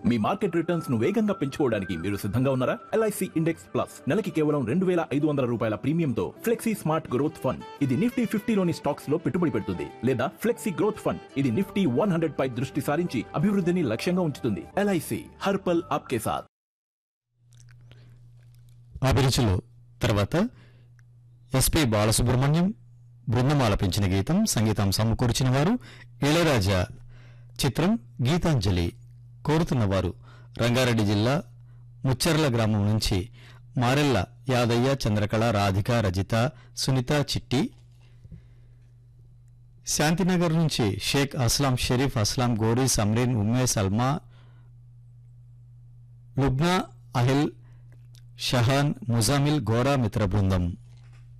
మీ market returns ను వేగంగా పెంచుకోవడానికి మీరు సిద్ధంగా ఉన్నారా ఎల్ఐసి ఇండెక్స్ ప్లస్ నెలకి కేవలం రెండు వేల ఐదు వందల రూపాయల ప్రీమియంతో ఫ్లెక్సీ స్మార్ట్ గ్రోత్ ఫండ్ ఇది నిఫ్టీ ఫిఫ్టీలోని స్టాక్స్ లో పెట్టుబడి పెడుతుంది లేదా ఫ్లెక్సీ గ్రోత్ ఫండ్ ఇది నిఫ్టీ వన్ హండ్రెడ్ పై దృష్టి సారించి అభివృద్ధిని లక్ష్యంగా ఉంచుతుంది ఎల్ఐసి హర్పల్ ఆప్కే సాత్ అభిరుచిలో తర్వాత ఎస్పి బాలసుబ్రహ్మణ్యం బృందం ఆలపించిన గీతం సంగీతం సమకూర్చిన వారు ఇళయరాజా చిత్రం గీతాంజలి కోరుతున్నవారు రంగారెడ్డి జిల్లా ముచ్చర్ల గ్రామం నుంచి మారెల్ల యాదయ్య చంద్రకళ రాధిక రజిత సునీత చిట్టి శాంతినగర్ నుంచి షేక్ అస్లాం షరీఫ్ అస్లాం గోరీ సమ్రీన్ ఉమ్మే సల్మా లుబ్నా అహిల్ షహాన్ ముజామిల్ గోరా మిత్ర బృందం